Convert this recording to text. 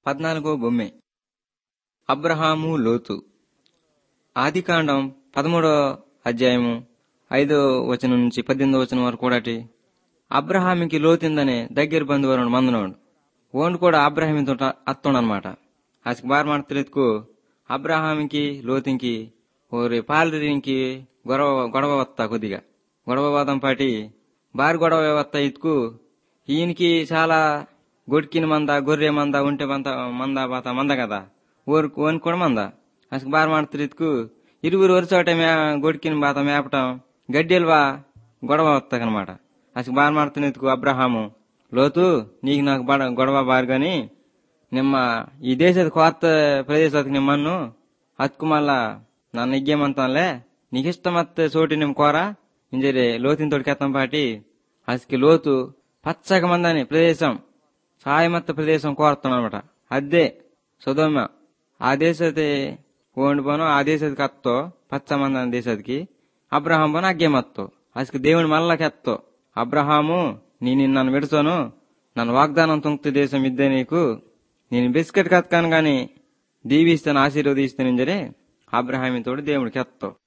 పద్నాలుగో బొమ్మె అబ్రహాము లోతు ఆదికాండం పదమూడో అధ్యాయము ఐదో వచనం నుంచి పద్దెనిమిదో వచనం వరకు కూడాటి అబ్రహామికి లోతిందనే దగ్గర బంధువరుడు మందునోడు ఓండు కూడా అబ్రహామితో అత్తోడనమాట అసలు బార్ మాడతలేదుకు అబ్రహామికి లోతింకి ఓరి పాలరికి గొడవ గొడవ వస్తా కొద్దిగా గొడవ వాదం పాటి బారి గొడవ వస్తా ఇతుకు ఈయనకి చాలా గొడికిన మంద గొర్రె మంద ఉంటే మంద మంద బాత మంద కదా ఊరికి ఓన్ కూడా మంద అసలు బార్ మాడతలేదుకు ఇరుగురు వరుసోట మే గొడికిన బాత మేపటం గడ్డెలు బా గొడవ వస్తాకనమాట అసలు బార్ మాడుతున్నందుకు అబ్రహాము లోతు నీకు నాకు బడ గొడవ బారు గాని నిమ్మ ఈ దేశದ కొత్త ప్రదేశానికి నిమ్మన్ను హత్కు మళ్ళా నన్ను ఇగ్గేమంతానులే నీకు ఇష్టమత్త చోటు నిమ్మ కోరా ఇంజరి లోతిన తోడికెత్తం పాటి అసలు లోతు పచ్చక మందని ప్రదేశం సాయమత్త ప్రదేశం కోరుతాను అనమాట అదే సుధోమ ఆ దేశది ఓండి పోను ఆ దేశదికి అత్తో పచ్చ మందని దేశదికి అబ్రహాం పోను అగ్గేమత్తో అసలు దేవుని మళ్ళకెత్తో అబ్రహాము నేను నన్ను విడతాను నన్ను వాగ్దానం తుంక్తి దేశం ఇద్దే నీకు నేను బిస్కెట్ కత్కాను గాని దీవిస్తాను ఆశీర్వదిస్తాను జరే అబ్రహామితోడు దేవుడికి ఎత్తో